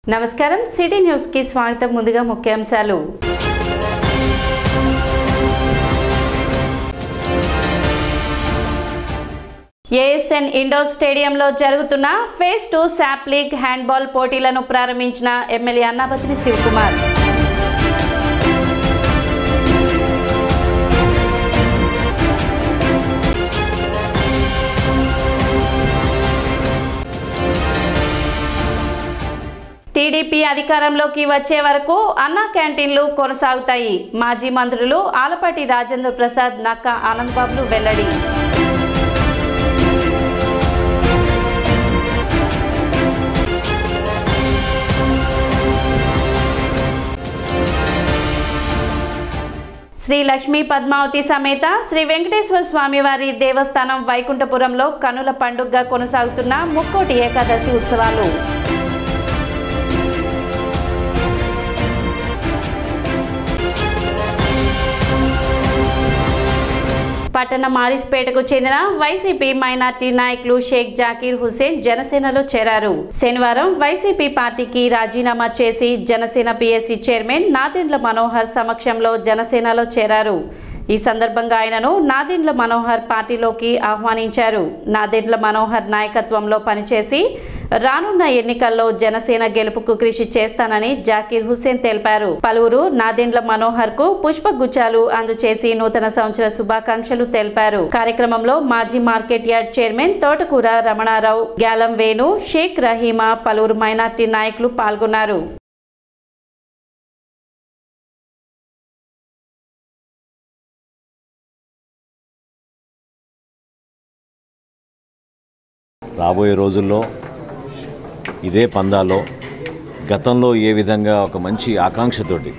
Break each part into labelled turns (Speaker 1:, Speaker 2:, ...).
Speaker 1: నమస్కారం city news కి స్వాగతం ముందుగా ముఖ్యాంశాలు ఏఎస్ఎన్ ఇండోర్ స్టేడియంలో జరుగుతున్న phase two SAAP league handball పోటీలను ప్రారంభించిన ఎమ్మెల్యే అన్నాబతిని శివకుమార్ టీడీపీ అధికారంలోకి వచ్చే వరకు అన్నా క్యాంటీన్లు కొనసాగుతాయి మాజీ మంత్రులు ఆలపాటి రాజేంద్ర ప్రసాద్ నక్క ఆనందబాబులు వెల్లడి శ్రీ లక్ష్మీ పద్మావతి సమేత శ్రీ వెంకటేశ్వర స్వామివారి దేవస్థానం వైకుంఠపురంలో కనుల పండుగగా కొనసాగుతున్న ముక్కోటి ఏకాదశి ఉత్సవాలు పట్టణ మారిస్పేటకు చెందిన వైసీపీ మైనార్టీ నాయకులు షేక్ జాకీర్ హుసేన్ జనసేనలో చేరారు శనివారం వైసీపీ పార్టీకి రాజీనామా చేసి జనసేన పిఎస్సి చైర్మన్ నాదెండ్ల మనోహర్ సమక్షంలో జనసేనలో చేరారు ఈ సందర్భంగా ఆయనను నాదెండ్ల మనోహర్ పార్టీలోకి ఆహ్వానించారు నాదెండ్ల మనోహర్ నాయకత్వంలో పనిచేసి రానున్న ఎన్నికల్లో జనసేన గెలుపుకు కృషి చేస్తానని జాకీర్ హుస్సేన్ తెలిపారు పలువురు నాదెండ్ల మనోహర్ కు పుష్పగుచ్చాలు అందచేసి నూతన సంవత్సర శుభాకాంక్షలు తెలిపారు కార్యక్రమంలో మాజీ మార్కెట్ యార్డ్ చైర్మన్ తోటకూర రమణారావు గ్యాలం వేణు షేక్ రహీమా పలువురు మైనార్టీ నాయకులు పాల్గొన్నారు
Speaker 2: రాబోయే రోజుల్లో ఇదే పందాలో గతంలో ఏ విధంగా ఒక మంచి ఆకాంక్షతోటి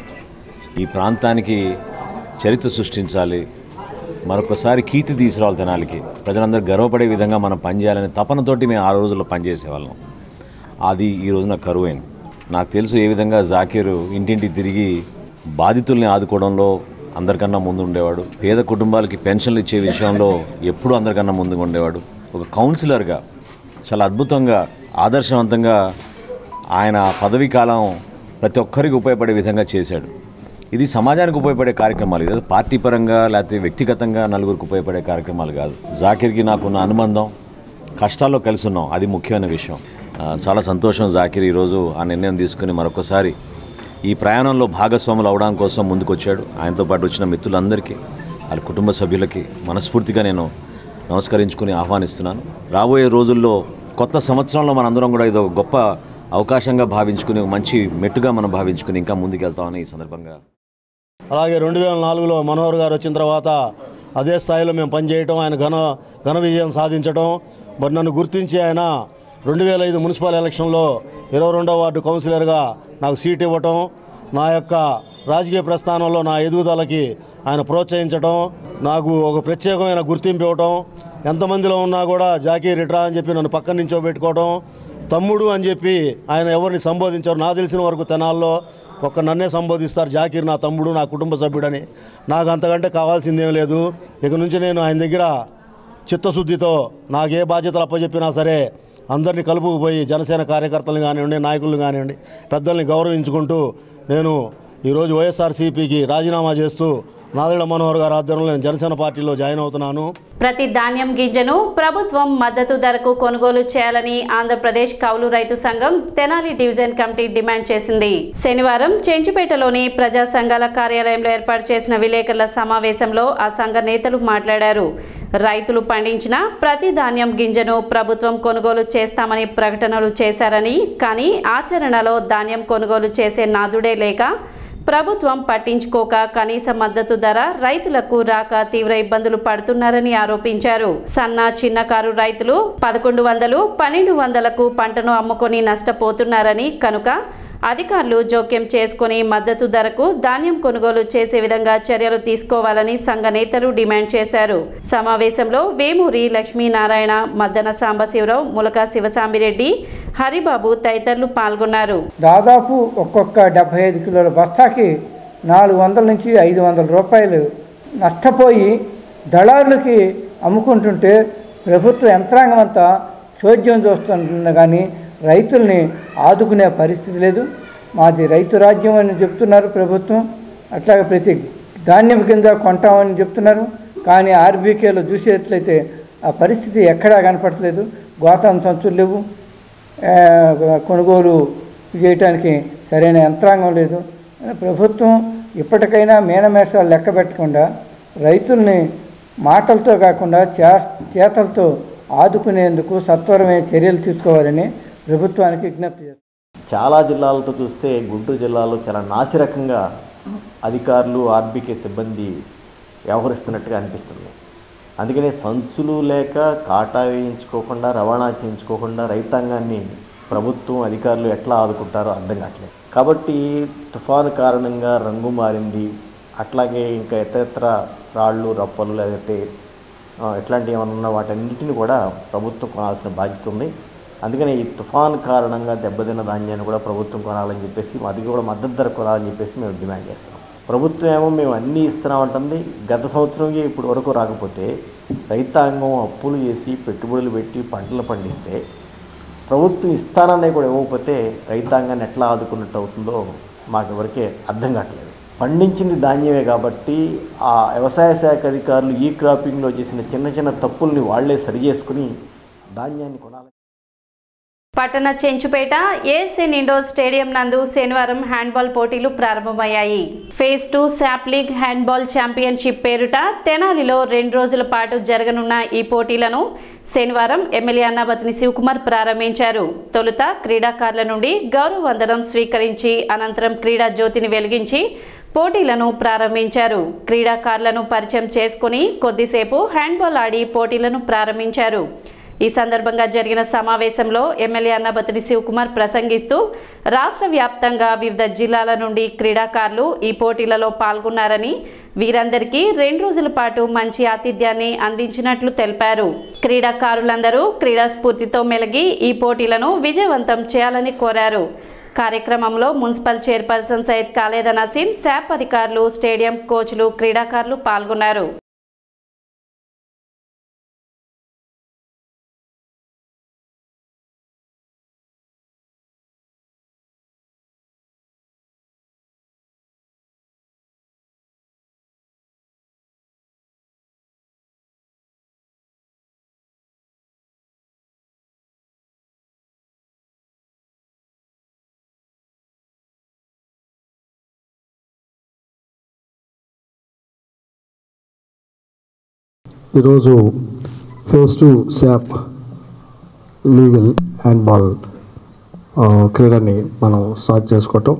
Speaker 2: ఈ ప్రాంతానికి చరిత్ర సృష్టించాలి మరొకసారి కీర్తి తీసుకురావాలి తెనాలికి ప్రజలందరూ గర్వపడే విధంగా మనం పనిచేయాలనే తపనతోటి మేము ఆ రోజుల్లో పనిచేసేవాళ్ళం అది ఈ రోజున కరువైంది నాకు తెలుసు ఏ విధంగా జాకీర్ ఇంటింటికి తిరిగి బాధితుల్ని ఆదుకోవడంలో అందరికన్నా ముందు ఉండేవాడు పేద కుటుంబాలకి పెన్షన్లు ఇచ్చే విషయంలో ఎప్పుడూ అందరికన్నా ముందుగా ఉండేవాడు ఒక కౌన్సిలర్గా చాలా అద్భుతంగా ఆదర్శవంతంగా ఆయన పదవీ కాలం ప్రతి ఒక్కరికి ఉపయోగపడే విధంగా చేశాడు ఇది సమాజానికి ఉపయోగపడే కార్యక్రమాలు ఇది పార్టీ పరంగా లేకపోతే వ్యక్తిగతంగా నలుగురికి ఉపయోగపడే కార్యక్రమాలు కాదు జాకీర్కి నాకున్న అనుబంధం కష్టాల్లో కలిసి ఉన్నాం అది ముఖ్యమైన విషయం ఆ, చాలా సంతోషం జాకీర్ ఈరోజు ఆ నిర్ణయం తీసుకుని మరొకసారి ఈ ప్రయాణంలో భాగస్వాములు అవడం కోసం ముందుకొచ్చాడు ఆయనతో పాటు వచ్చిన మిత్రులందరికీ వాళ్ళ కుటుంబ సభ్యులకి మనస్ఫూర్తిగా నేను నమస్కరించుకుని ఆహ్వానిస్తున్నాను రాబోయే రోజుల్లో కొత్త సంవత్సరంలో మనందరం కూడా ఇది ఒక గొప్ప అవకాశంగా భావించుకుని ఒక మంచి మెట్టుగా మనం భావించుకుని ఇంకా ముందుకెళ్తామని ఈ సందర్భంగా
Speaker 3: అలాగే రెండు వేల నాలుగులో మనోహర్ గారు వచ్చిన తర్వాత అదే స్థాయిలో మేము పనిచేయటం ఆయన ఘన ఘన విజయం సాధించడం మరి నన్ను గుర్తించి ఆయన రెండు వేల ఐదు మున్సిపల్ ఎలక్షన్లో ఇరవై రెండో వార్డు కౌన్సిలర్గా నాకు సీట్ ఇవ్వటం నా యొక్క రాజకీయ ప్రస్థానంలో నా ఎదుగుదలకి ఆయన ప్రోత్సహించడం నాకు ఒక ప్రత్యేకమైన గుర్తింపు ఇవ్వటం ఎంతమందిలో ఉన్నా కూడా జాకీ రిట్రా అని చెప్పి నన్ను పక్కన నించోబెట్టుకోవడం తమ్ముడు అని చెప్పి ఆయన ఎవరిని సంబోధించారు నాకు తెలిసిన వరకు తెనాల్లో ఒక్క నన్నే సంబోధిస్తారు జాకీర్ నా తమ్ముడు నా కుటుంబ సభ్యుడని నాకు అంతకంటే కావాల్సిందేం లేదు ఇక నుంచి నేను ఆయన దగ్గర చిత్తశుద్ధితో నాకు ఏ బాధ్యతలు అప్పచెప్పినా సరే అందరినీ కలుపుకుపోయి జనసేన కార్యకర్తలు కానివ్వండి నాయకులు కానివ్వండి పెద్దల్ని గౌరవించుకుంటూ నేను ఈరోజు వైఎస్ఆర్సీపీకి రాజీనామా చేస్తూ నాదెళ్ల మనోహర్ గారి ఆధ్వర్యంలో నేను జనసేన పార్టీలో జాయిన్ అవుతున్నాను
Speaker 1: ప్రతి ధాన్యం గింజను ప్రభుత్వం మద్దతు ధరకు కొనుగోలు చేయాలని ఆంధ్రప్రదేశ్ కౌలు రైతు సంఘం తెనాలి డివిజన్ కమిటీ డిమాండ్ చేసింది శనివారం చెంచుపేటలోని ప్రజా సంఘాల కార్యాలయంలో ఏర్పాటు చేసిన విలేకరుల సమావేశంలో ఆ సంఘ నేతలు మాట్లాడారు రైతులు పండించిన ప్రతి ధాన్యం గింజను ప్రభుత్వం కొనుగోలు చేస్తామని ప్రకటనలు చేశారని కానీ ఆచరణలో ధాన్యం కొనుగోలు చేసే నాదుడే లేక ప్రభుత్వం పట్టించుకోక కనీస మద్దతు ధర రైతులకు రాక తీవ్ర ఇబ్బందులు పడుతున్నారని ఆరోపించారు సన్న చిన్నకారు రైతులు పదకొండు వందలు పన్నెండు వందలకు పంటను అమ్ముకొని నష్టపోతున్నారని కనుక అధికారులు జోక్యం చేసుకుని మద్దతు ధరకు ధాన్యం కొనుగోలు చేసే విధంగా చర్యలు తీసుకోవాలని సంఘ నేతలు డిమాండ్ చేశారు సమావేశంలో వేమూరి లక్ష్మీనారాయణ మద్దన సాంబశివరావు ములక శివసాంబిరెడ్డి హరిబాబు తదితరులు పాల్గొన్నారు
Speaker 4: దాదాపు ఒక్కొక్క డెబ్భై ఐదు కిలోల బస్తాకి నాలుగు వందల నుంచి ఐదు వందల రూపాయలు నష్టపోయి దళారులకి అమ్ముకుంటుంటే ప్రభుత్వ యంత్రాంగం అంతా చోద్యం చూస్తుంది కానీ రైతుల్ని ఆదుకునే పరిస్థితి లేదు మాది రైతు రాజ్యం అని చెప్తున్నారు ప్రభుత్వం అట్లాగే ప్రతి ధాన్యం కింద కొంటామని చెప్తున్నారు కానీ ఆర్బీకేలో చూసేట్లయితే ఆ పరిస్థితి ఎక్కడా కనపడట్లేదు గోతాం సంచులు లేవు ఆ, కొనుగోలు చేయటానికి సరైన యంత్రాంగం లేదు ప్రభుత్వం ఇప్పటికైనా మీనమేషాలు లెక్క పెట్టకుండా రైతుల్ని మాటలతో కాకుండా చే చేతలతో ఆదుకునేందుకు సత్వరమే చర్యలు తీసుకోవాలని ప్రభుత్వానికి విజ్ఞప్తి చేస్తాను
Speaker 5: చాలా జిల్లాలతో చూస్తే గుంటూరు జిల్లాలో చాలా నాసిరకంగా అధికారులు ఆర్బీకే సిబ్బంది వ్యవహరిస్తున్నట్టుగా అనిపిస్తుంది అందుకనే సంచులు లేక కాటా వేయించుకోకుండా రవాణా చేయించుకోకుండా రైతాంగాన్ని ప్రభుత్వం అధికారులు ఎట్లా ఆదుకుంటారో అర్థం కావట్లేదు కాబట్టి తుఫాను కారణంగా రంగు మారింది అట్లాగే ఇంకా ఇతరత్ర రాళ్ళు రప్పలు లేకపోతే ఆ, ఇట్లాంటివి ఏమైనా ఉన్న వాటన్నిటిని కూడా ప్రభుత్వం కొనాల్సిన బాధ్యత ఉంది అందుకని ఈ తుఫాన్ కారణంగా దెబ్బతిన్న ధాన్యాన్ని కూడా ప్రభుత్వం కొనాలని చెప్పేసి అది కూడా మద్దతు ధర కొనాలని చెప్పేసి మేము డిమాండ్ చేస్తున్నాం ప్రభుత్వం ఏమో మేము అన్నీ ఇస్తున్నామంటుంది గత సంవత్సరంకి ఇప్పుడు వరకు రాకపోతే రైతాంగం అప్పులు చేసి పెట్టుబడులు పెట్టి పంటలు పండిస్తే ప్రభుత్వం ఇస్తాననే కూడా ఇవ్వకపోతే రైతాంగాన్ని ఎట్లా ఆదుకున్నట్టు అవుతుందో మాకు ఎవరికే అర్థం కావట్లేదు పండించింది ధాన్యమే కాబట్టి ఆ వ్యవసాయ శాఖ అధికారులు ఈ క్రాపింగ్లో చేసిన చిన్న చిన్న తప్పుల్ని వాళ్లే సరి చేసుకుని ధాన్యాన్ని కొనాలి
Speaker 1: పట్టణ చెంచుపేట ఏఎస్ఎన్ ఇండోర్ స్టేడియం నందు శనివారం హ్యాండ్బాల్ పోటీలు ప్రారంభమయ్యాయి phase two SAAP league handball championship పేరుట తెనాలిలో రెండు రోజుల పాటు జరగనున్న ఈ పోటీలను శనివారం ఎమ్మెల్యే అన్నాబతిని శివకుమార్ ప్రారంభించారు తొలుత క్రీడాకారుల నుండి గౌరవ వందనం స్వీకరించి అనంతరం క్రీడా జ్యోతిని వెలిగించి పోటీలను ప్రారంభించారు క్రీడాకారులను పరిచయం చేసుకుని కొద్దిసేపు హ్యాండ్బాల్ ఆడి పోటీలను ప్రారంభించారు ఈ సందర్భంగా జరిగిన సమావేశంలో ఎమ్మెల్యే అన్నబతిని శివకుమార్ ప్రసంగిస్తూ రాష్ట్ర వ్యాప్తంగా వివిధ జిల్లాల నుండి క్రీడాకారులు ఈ పోటీలలో పాల్గొన్నారని వీరందరికీ రెండు రోజుల పాటు మంచి ఆతిథ్యాన్ని అందించినట్లు తెలిపారు క్రీడాకారులందరూ క్రీడా స్ఫూర్తితో మెలిగి ఈ పోటీలను విజయవంతం చేయాలని కోరారు కార్యక్రమంలో మున్సిపల్ చైర్పర్సన్ సయ్యద్ కాలేద నసీం శాప్ అధికారులు స్టేడియం కోచ్లు క్రీడాకారులు పాల్గొన్నారు
Speaker 6: ఈరోజు phase two SAAP league handball ఆ, క్రీడని మనం స్టార్ట్ చేసుకోవటం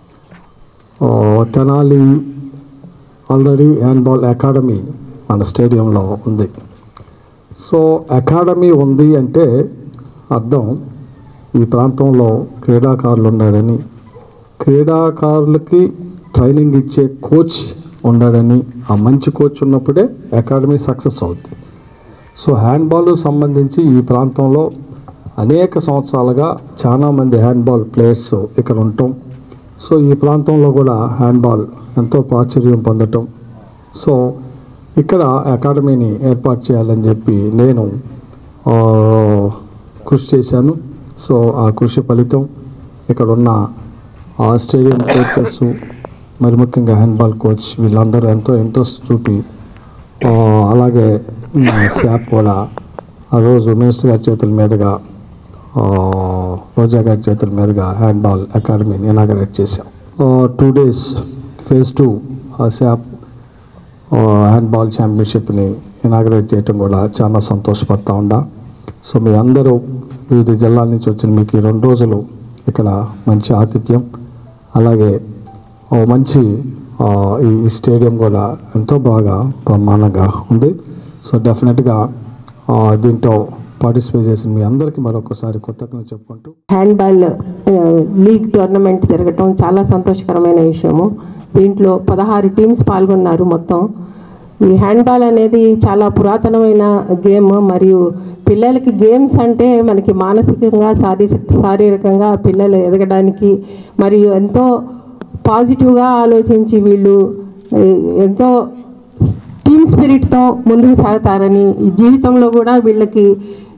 Speaker 6: ఆ, తెనాలి ఆల్రెడీ హ్యాండ్బాల్ అకాడమీ మన స్టేడియంలో ఉంది సో అకాడమీ ఉంది అంటే అర్థం ఈ ప్రాంతంలో క్రీడాకారులు ఉన్నారని క్రీడాకారులకి ట్రైనింగ్ ఇచ్చే కోచ్ ఉన్నాడని ఆ మంచి కోచ్ ఉన్నప్పుడే అకాడమీ సక్సెస్ అవుతుంది సో హ్యాండ్బాల్ సంబంధించి ఈ ప్రాంతంలో అనేక సంవత్సరాలుగా చాలామంది హ్యాండ్బాల్ ప్లేయర్స్ ఇక్కడ ఉండటం సో ఈ ప్రాంతంలో కూడా హ్యాండ్బాల్ ఎంతో ప్రాచుర్యం పొందటం సో ఇక్కడ అకాడమీని ఏర్పాటు చేయాలని చెప్పి నేను ఆ, కృషి చేశాను సో ఆ కృషి ఫలితం ఇక్కడ ఉన్న ఆ స్టేడియం కోచెస్ మరి ముఖ్యంగా హ్యాండ్బాల్ కోచ్ వీళ్ళందరూ ఎంతో ఇంట్రెస్ట్ చూపి ఆ, అలాగే శాప్ కూడా ఆ రోజు మినిస్టర్ గారి చేతుల మీదుగా ఆ, రోజా గారి చేతుల మీదుగా హ్యాండ్బాల్ అకాడమీని ఇనాగరేట్ చేశాం two days phase two SAAP handball ఛాంపియన్షిప్ని ఇనాగరేట్ చేయటం కూడా చాలా సంతోషపడతా ఉండా సో మీ అందరూ వివిధ జిల్లాల నుంచి వచ్చిన మీకు ఈ రెండు రోజులు ఇక్కడ మంచి ఆతిథ్యం అలాగే ఓ మంచి ఆ, ఈ ఈ స్టేడియం కూడా ఎంతో బాగా బ్రహ్మాండంగా ఉంది సో డెఫినెట్గా ఆ, దీంట్లో పార్టిసిపేట్ చేసిన మీ అందరికీ మరొకసారి కృతజ్ఞతలు చెప్పుకుంటూ
Speaker 7: హ్యాండ్బాల్ ఆ, లీగ్ టోర్నమెంట్ జరగటం చాలా సంతోషకరమైన విషయము దీంట్లో పదహారు టీమ్స్ పాల్గొన్నారు మొత్తం ఈ హ్యాండ్బాల్ అనేది చాలా పురాతనమైన గేమ్ మరియు పిల్లలకి గేమ్స్ అంటే మనకి మానసికంగా శారీ శారీరకంగా పిల్లలు ఎదగడానికి మరియు ఎంతో పాజిటివ్గా ఆలోచించి వీళ్ళు ఏ, ఎంతో టీమ్ స్పిరిట్తో ముందుకు సాగుతారని ఈ జీవితంలో కూడా వీళ్ళకి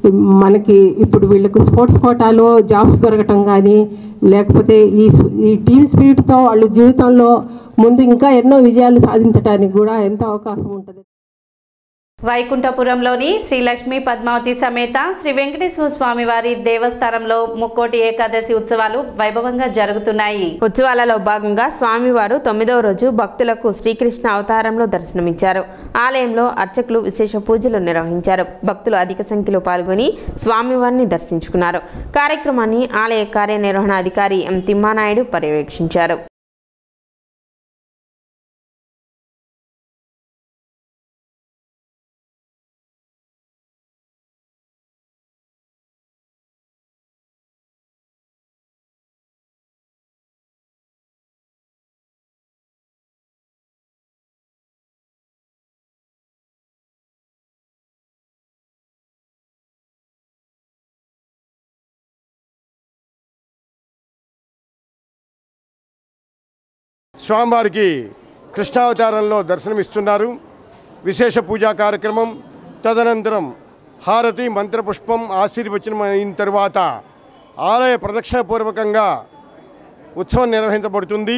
Speaker 7: మనకి ఇప్పుడు వీళ్ళకు స్పోర్ట్స్ కోటాలో జాబ్స్ దొరకటం కానీ లేకపోతే ఈ ఈ టీమ్ స్పిరిట్తో వాళ్ళు జీవితంలో ముందు ఇంకా ఎన్నో విజయాలు సాధించడానికి కూడా ఎంతో అవకాశం ఉంటుంది
Speaker 1: వైకుంఠపురంలోని శ్రీ లక్ష్మీ పద్మావతి సమేత శ్రీ వెంకటేశ్వర స్వామి వారి దేవస్థానంలో ముక్కోటి ఏకాదశి ఉత్సవాలు వైభవంగా జరుగుతున్నాయి
Speaker 8: ఉత్సవాలలో భాగంగా స్వామివారు తొమ్మిదవ రోజు భక్తులకు శ్రీకృష్ణ అవతారంలో దర్శనమిచ్చారు ఆలయంలో అర్చకులు విశేష పూజలు నిర్వహించారు భక్తులు అధిక సంఖ్యలో పాల్గొని స్వామివారిని దర్శించుకున్నారు కార్యక్రమాన్ని ఆలయ కార్యనిర్వహణ అధికారి ఎం తిమ్మానాయుడు పర్యవేక్షించారు
Speaker 9: స్వామివారికి కృష్ణావతారంలో దర్శనమిస్తున్నారు విశేష పూజా కార్యక్రమం తదనంతరం హారతి మంత్రపుష్పం ఆశీర్వచనం అయిన తర్వాత ఆలయ ప్రదక్షిణపూర్వకంగా ఉత్సవం నిర్వహించబడుతుంది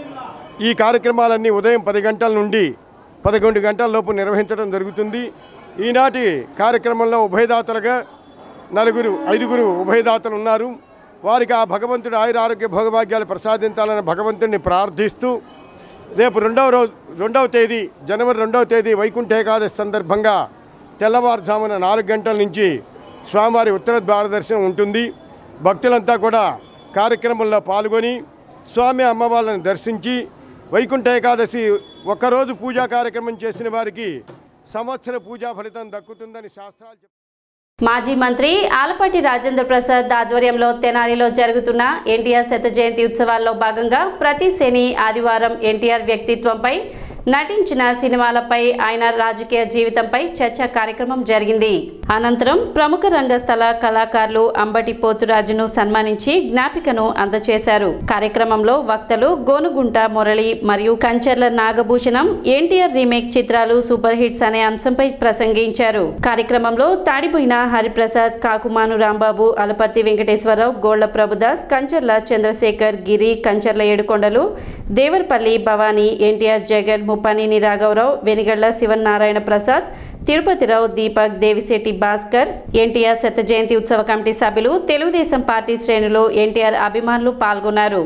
Speaker 9: ఈ కార్యక్రమాలన్నీ ఉదయం పది గంటల నుండి పదకొండు గంటల లోపు నిర్వహించడం జరుగుతుంది ఈనాటి కార్యక్రమంలో ఉభయదాతలుగా నలుగురు ఐదుగురు ఉభయదాతలు ఉన్నారు వారికి ఆ భగవంతుడు ఆయుర ఆరోగ్య భోగభాగ్యాలు ప్రసాదించాలని భగవంతుడిని ప్రార్థిస్తూ రేపు రెండవ రోజు రెండవ తేదీ జనవరి రెండవ తేదీ వైకుంఠ ఏకాదశి సందర్భంగా తెల్లవారుజామున నాలుగు గంటల నుంచి స్వామివారి ఉత్తర ద్వార దర్శనం ఉంటుంది భక్తులంతా కూడా కార్యక్రమంలో పాల్గొని స్వామి అమ్మవార్లను దర్శించి వైకుంఠ ఏకాదశి ఒక్కరోజు పూజా కార్యక్రమం చేసిన వారికి సంవత్సర పూజా ఫలితం దక్కుతుందని శాస్త్రాలు చెప్తాయి
Speaker 1: మాజీ మంత్రి ఆలపాటి రాజేంద్ర ప్రసాద్ ఆధ్వర్యంలో తెనాలిలో జరుగుతున్న ఎన్టీఆర్ శత జయంతి ఉత్సవాల్లో భాగంగా ప్రతి శని ఆదివారం ఎన్టీఆర్ వ్యక్తిత్వంపై నటించిన సినిమాలపై ఆయన రాజకీయ జీవితంపై చర్చా కార్యక్రమం జరిగింది అనంతరం ప్రముఖ రంగస్థల కళాకారులు అంబటి పోతురాజును సన్మానించి జ్ఞాపికను అందజేశారు కార్యక్రమంలో వక్తలు గోనుగుంట మురళి మరియు కంచర్ల నాగభూషణం ఎన్టీఆర్ రీమేక్ చిత్రాలు సూపర్ హిట్స్ అనే అంశంపై ప్రసంగించారు కార్యక్రమంలో తాడిపోయిన హరిప్రసాద్ కాకుమాను రాంబాబు అలపర్తి వెంకటేశ్వరరావు గోళ్ల ప్రభుదాస్ కంచర్ల చంద్రశేఖర్ గిరి కంచర్ల ఏడుకొండలు దేవరపల్లి భవానీ ఎన్టీఆర్ జగన్ ముప్పానేని రాఘవరావు వెనిగళ్ల శివనారాయణ ప్రసాద్ తిరుపతిరావు దీపక్ దేవిశెట్టి భాస్కర్ ఎన్టీఆర్ శత జయంతి ఉత్సవ కమిటీ సభ్యులు తెలుగుదేశం పార్టీ శ్రేణులు ఎన్టీఆర్ అభిమానులు పాల్గొన్నారు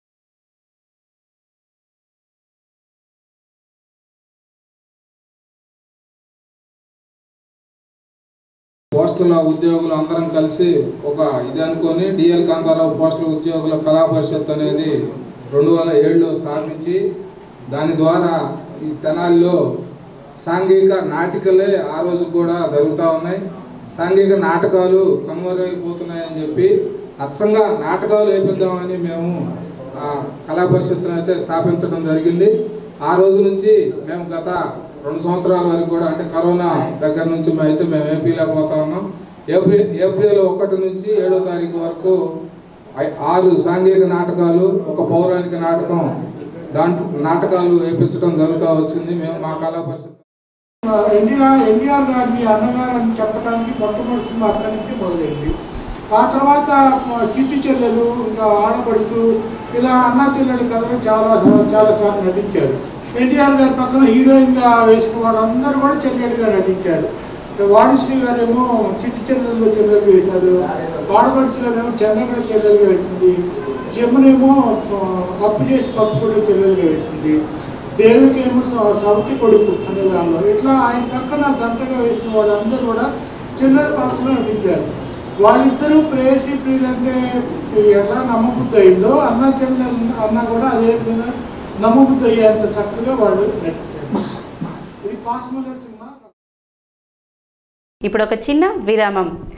Speaker 10: పోస్టుల ఉద్యోగులు అందరం కలిసి ఒక ఇది అనుకొని డిఎల్ కాంతారావు పోస్టుల ఉద్యోగుల కళా పరిషత్ అనేది రెండు వేల ఏడులో స్థాపించి దాని ద్వారా ఈ తెనాలిలో సాంఘిక నాటికలే ఆ రోజు కూడా జరుగుతూ ఉన్నాయి సాంఘిక నాటకాలు కనుమరుగైపోతున్నాయని చెప్పి అచ్చంగా నాటకాలు వేపిద్దామని మేము ఆ కళా పరిషత్తును అయితే స్థాపించడం జరిగింది ఆ రోజు నుంచి మేము గత రెండు సంవత్సరాల వరకు కూడా అంటే కరోనా దగ్గర నుంచి మేము అయితే మేము ఏపీలో పోతా ఉన్నాం ఏప్రిల్ ఏప్రిల్ ఒకటి నుంచి ఏడో తారీఖు వరకు ఐ- ఆరు సాంఘిక నాటకాలు ఒక పౌరాణిక నాటకం దాంట్లో నాటకాలు వేపించడం జరుగుతూ వచ్చింది మేము మా కళా పరిషత్
Speaker 11: ఎన్టీఆర్ ఎన్టీఆర్ గారిని అన్నగారు అని చెప్పడానికి మొట్టమొదటి సినిమా అక్కడి నుంచి మొదలైంది ఆ తర్వాత చిట్టి చెల్లెలు ఇంకా ఆడపడుచు ఇలా అన్నా చెల్లెలు కథలు చాలా చాలా సార్లు నటించారు ఎన్టీఆర్ గారి పక్కన హీరోయిన్గా వేసుకోవడం అందరూ కూడా చెల్లెలుగా నటించారు వాణిశ్రీ గారు ఏమో చిట్టి చెల్లెలు చెల్లెలు వేశారు ఆడపడుచులోనేమో చంద్రగడ చెల్లెలుగా వేసింది జమునేమో ఆ, అప్పు చేసి పప్పు కూడా చెల్లెలుగా వేసింది దేవుడికి ఏమో స- సవతి కొడుకు అనే దానిలో ఇట్లా ఆయన పక్కన జంటగా వేసిన వాళ్ళందరూ కూడా చిల్లర పాత్రలో నటించారు వాళ్ళిద్దరూ ప్రేయసి ప్రియులంటే ఎలా నమ్మబుద్ధి అయిందో అన్న చెల్లెలు అన్న కూడా అదే విధంగా నమ్మబుద్ధి అయ్యేంత చక్కగా వాళ్ళు నటించారు ఇది పాస్మలర్ సినిమా
Speaker 1: ఇప్పుడు ఒక చిన్న విరామం